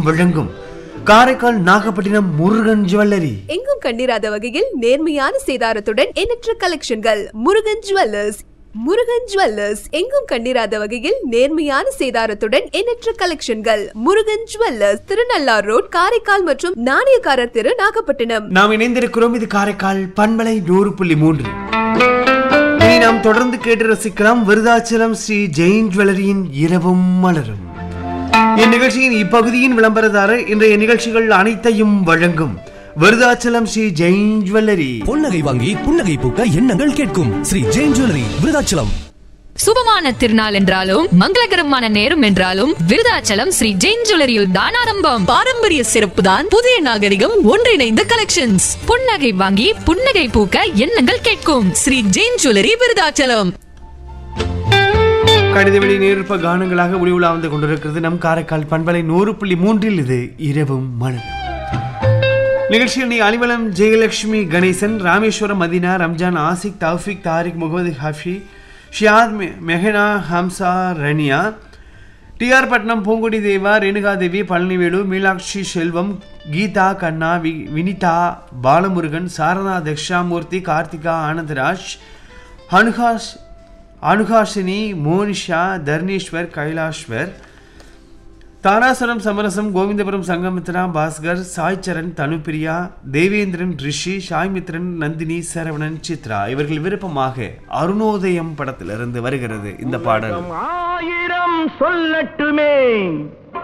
வழங்கும் காரைக்கால் நாகப்பட்டினம் முருகன் ஜுவல்லரி எங்கும் கண்டிராத வகையில் நேர்மையான சேதாரத்துடன் எண்ணற்ற கலெக்ஷன்கள் முருகன் ஜுவல்லர்ஸ் முருகன் ஜுவல்லர்ஸ் எங்கும் கண்டிராத வகையில் நேர்மையான சேதாரத்துடன் எண்ணற்ற கலெக்ஷன்கள் முருகன் ஜுவல்லர்ஸ் திருநள்ளார் ரோட் காரைக்கால் மற்றும் நாணயக்காரர் தெரு நாகப்பட்டினம் நாம் இணைந்திருக்கிறோம் இது காரைக்கால் பண்பலை நூறு புள்ளி மூன்று இனி நாம் தொடர்ந்து கேட்டு ரசிக்கலாம் விருதாச்சலம் ஸ்ரீ ஜெயின் ஜுவல்லரியின் இரவும் மலரும் இந்நிகழ்ச்சியின் இப்பகுதியின் விளம்பரதாரர் இன்றைய நிகழ்ச்சிகள் அனைத்தையும் வழங்கும் விருதாச்சலம் ஸ்ரீ ஜெயின் ஜுவல்லரி பொன்னகை வாங்கி புன்னகை பூக்க எண்ணங்கள் கேட்கும் ஸ்ரீ ஜெயின் ஜுவல்லரி விருதாச்சலம் சுபமான திருநாள் என்றாலும் மங்களகரமான நேரம் என்றாலும் விருதாச்சலம் ஸ்ரீ ஜெயின் ஜுவல்லரியில் தான் ஆரம்பம் பாரம்பரிய சிறப்பு தான் புதிய நாகரிகம் ஒன்றிணைந்த கலெக்ஷன்ஸ் புன்னகை வாங்கி புன்னகை பூக்க எண்ணங்கள் கேட்கும் ஸ்ரீ ஜெயின் ஜுவல்லரி விருதாச்சலம் கடித வெளி நேர்ப்ப கானங்களாக ஒளி உலா வந்து கொண்டிருக்கிறது நம் காரைக்கால் பண்பலை நூறு புள்ளி மூன்றில் இது இரவும் மலரும் நிகழ்ச்சியில் நீ அலிவலம் ஜெயலட்சுமி கணேசன் ராமேஸ்வரம் மதினா ரம்ஜான் ஆசிக் தௌஃபிக் தாரிக் முகமது ஹஃபி ஷியாத் மெ- மெஹனா ஹம்சா ரனியா டிஆர் பட்னம் பூங்குடி தேவா ரேணுகா தேவி பழனிவேலு மீனாட்சி செல்வம் கீதா கண்ணா வி வினிதா பாலமுருகன் சாரதா தக்ஷாமூர்த்தி கார்த்திகா ஆனந்தராஜ் அனுகாஷ் அனுகாஷினி மோனிஷா தர்ணீஸ்வர் கைலாஷ்வர் தாராசுரம் சமரசம் கோவிந்தபுரம் சங்கமித்ரா பாஸ்கர் சாய்ச்சரன் தனுப்பிரியா தேவேந்திரன் ரிஷி சாய்மித்ரன் நந்தினி சரவணன் சித்ரா இவர்கள் விருப்பமாக அருணோதயம் படத்திலிருந்து வருகிறது இந்த பாடல் ஆயிரம் சொல்லட்டுமே